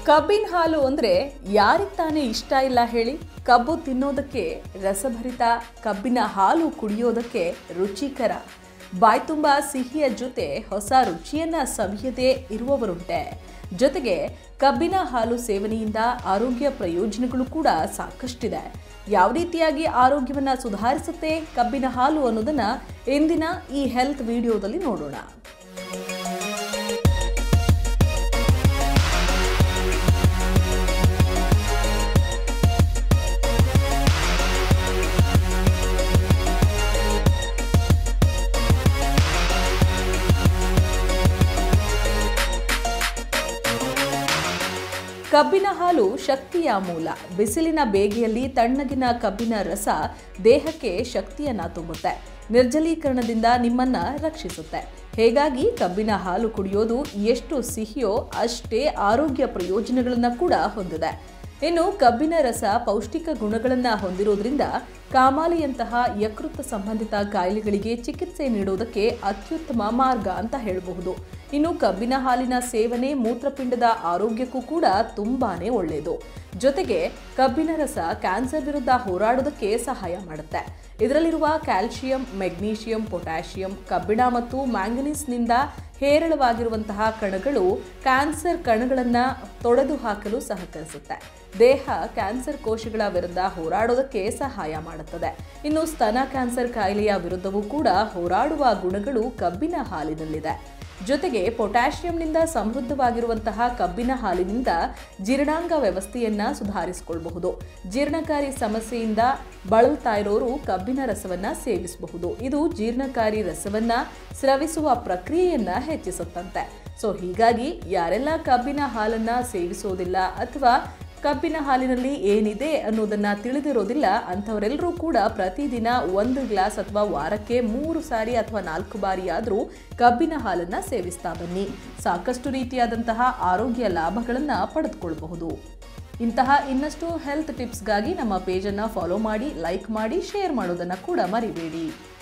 ಕಬ್ಬಿನ ಹಾಲು ಅಂದ್ರೆ ಯಾರಿಗೆ ತಾನೇ ಇಷ್ಟ ಇಲ್ಲ ಹೇಳಿ ಕಬ್ಬು ತಿನ್ನೋದಕ್ಕೆ ರಸಭರಿತ ಕಬ್ಬಿನ ಹಾಲು ಕುಡಿಯೋದಕ್ಕೆ ರುಚಿಕರ ಬಾಯ್ ತುಂಬ ಸಿಹಿಯ ಜೊತೆ ಹೊಸ ರುಚಿಯನ್ನ ಸವಿಯದೇ ಇರುವವರುಂಟೆ ಜೊತೆಗೆ ಕಬ್ಬಿನ ಹಾಲು ಸೇವನೆಯಿಂದ ಆರೋಗ್ಯ ಪ್ರಯೋಜನಗಳು ಕೂಡ ಸಾಕಷ್ಟಿದೆ ಯಾವ ರೀತಿಯಾಗಿ ಆರೋಗ್ಯವನ್ನ ಸುಧಾರಿಸುತ್ತೆ ಕಬ್ಬಿನ ಹಾಲು ಅನ್ನೋದನ್ನ ಇಂದಿನ ಈ ಹೆಲ್ತ್ ವಿಡಿಯೋದಲ್ಲಿ ನೋಡೋಣ ಕಬ್ಬಿನ ಹಾಲು ಶಕ್ತಿಯ ಮೂಲ ಬಿಸಿಲಿನ ಬೇಗೆಯಲ್ಲಿ ತಣ್ಣಗಿನ ಕಬ್ಬಿನ ರಸ ದೇಹಕ್ಕೆ ಶಕ್ತಿಯನ್ನ ತುಂಬುತ್ತೆ ನಿರ್ಜಲೀಕರಣದಿಂದ ನಿಮ್ಮನ್ನ ರಕ್ಷಿಸುತ್ತೆ ಹೇಗಾಗಿ ಕಬ್ಬಿನ ಹಾಲು ಕುಡಿಯೋದು ಎಷ್ಟು ಸಿಹಿಯೋ ಅಷ್ಟೇ ಆರೋಗ್ಯ ಪ್ರಯೋಜನಗಳನ್ನ ಕೂಡ ಹೊಂದಿದೆ ಇನ್ನು ಕಬ್ಬಿನ ರಸ ಪೌಷ್ಟಿಕ ಗುಣಗಳನ್ನು ಹೊಂದಿರೋದ್ರಿಂದ ಕಾಮಾಲೆಯಂತಹ ಯಕೃತ್ ಸಂಬಂಧಿತ ಕಾಯಿಲೆಗಳಿಗೆ ಚಿಕಿತ್ಸೆ ನೀಡೋದಕ್ಕೆ ಅತ್ಯುತ್ತಮ ಮಾರ್ಗ ಅಂತ ಹೇಳಬಹುದು ಇನ್ನು ಕಬ್ಬಿನ ಹಾಲಿನ ಸೇವನೆ ಮೂತ್ರಪಿಂಡದ ಆರೋಗ್ಯಕ್ಕೂ ಕೂಡ ತುಂಬಾನೇ ಒಳ್ಳೆಯದು ಜೊತೆಗೆ ಕಬ್ಬಿನ ರಸ ಕ್ಯಾನ್ಸರ್ ವಿರುದ್ಧ ಹೋರಾಡೋದಕ್ಕೆ ಸಹಾಯ ಮಾಡುತ್ತೆ ಇದರಲ್ಲಿರುವ ಕ್ಯಾಲ್ಸಿಯಂ ಮೆಗ್ನೀಷಿಯಂ ಪೊಟ್ಯಾಷಿಯಂ ಕಬ್ಬಿಣ ಮತ್ತು ಮ್ಯಾಂಗನೀಸ್ನಿಂದ ಹೇರಳವಾಗಿರುವಂತಹ ಕಣಗಳು ಕ್ಯಾನ್ಸರ್ ಕಣಗಳನ್ನು ತೊಡೆದು ಹಾಕಲು ಸಹಕರಿಸುತ್ತೆ ದೇಹ ಕ್ಯಾನ್ಸರ್ ಕೋಶಗಳ ವಿರುದ್ಧ ಹೋರಾಡೋದಕ್ಕೆ ಸಹಾಯ ಮಾಡುತ್ತದೆ ಇನ್ನು ಸ್ತನ ಕ್ಯಾನ್ಸರ್ ಕಾಯಿಲೆಯ ವಿರುದ್ಧವೂ ಕೂಡ ಹೋರಾಡುವ ಗುಣಗಳು ಕಬ್ಬಿನ ಹಾಲಿನಲ್ಲಿದೆ ಜೊತೆಗೆ ಪೊಟ್ಯಾಷಿಯಂನಿಂದ ಸಮೃದ್ಧವಾಗಿರುವಂತಹ ಕಬ್ಬಿನ ಹಾಲಿನಿಂದ ಜೀರ್ಣಾಂಗ ವ್ಯವಸ್ಥೆಯನ್ನ ಸುಧಾರಿಸಿಕೊಳ್ಳಬಹುದು ಜೀರ್ಣಕಾರಿ ಸಮಸ್ಯೆಯಿಂದ ಬಳಲ್ತಾ ಇರೋರು ಕಬ್ಬಿನ ರಸವನ್ನ ಸೇವಿಸಬಹುದು ಇದು ಜೀರ್ಣಕಾರಿ ರಸವನ್ನ ಸ್ರವಿಸುವ ಪ್ರಕ್ರಿಯೆಯನ್ನ ಹೆಚ್ಚಿಸುತ್ತಂತೆ ಸೊ ಹೀಗಾಗಿ ಯಾರೆಲ್ಲ ಕಬ್ಬಿನ ಹಾಲನ್ನ ಸೇವಿಸೋದಿಲ್ಲ ಅಥವಾ ಕಬ್ಬಿನ ಹಾಲಿನಲ್ಲಿ ಏನಿದೆ ಅನ್ನೋದನ್ನ ತಿಳಿದಿರೋದಿಲ್ಲ ಅಂಥವರೆಲ್ಲರೂ ಕೂಡ ಪ್ರತಿದಿನ ಒಂದು ಗ್ಲಾಸ್ ಅಥವಾ ವಾರಕ್ಕೆ ಮೂರು ಸಾರಿ ಅಥವಾ ನಾಲ್ಕು ಬಾರಿ ಆದರೂ ಕಬ್ಬಿನ ಹಾಲನ್ನ ಸೇವಿಸ್ತಾ ಬನ್ನಿ ಸಾಕಷ್ಟು ರೀತಿಯಾದಂತಹ ಆರೋಗ್ಯ ಲಾಭಗಳನ್ನು ಪಡೆದುಕೊಳ್ಳಬಹುದು ಇಂತಹ ಇನ್ನಷ್ಟು ಹೆಲ್ತ್ ಟಿಪ್ಸ್ಗಾಗಿ ನಮ್ಮ ಪೇಜನ್ನು ಫಾಲೋ ಮಾಡಿ ಲೈಕ್ ಮಾಡಿ ಶೇರ್ ಮಾಡೋದನ್ನು ಕೂಡ ಮರಿಬೇಡಿ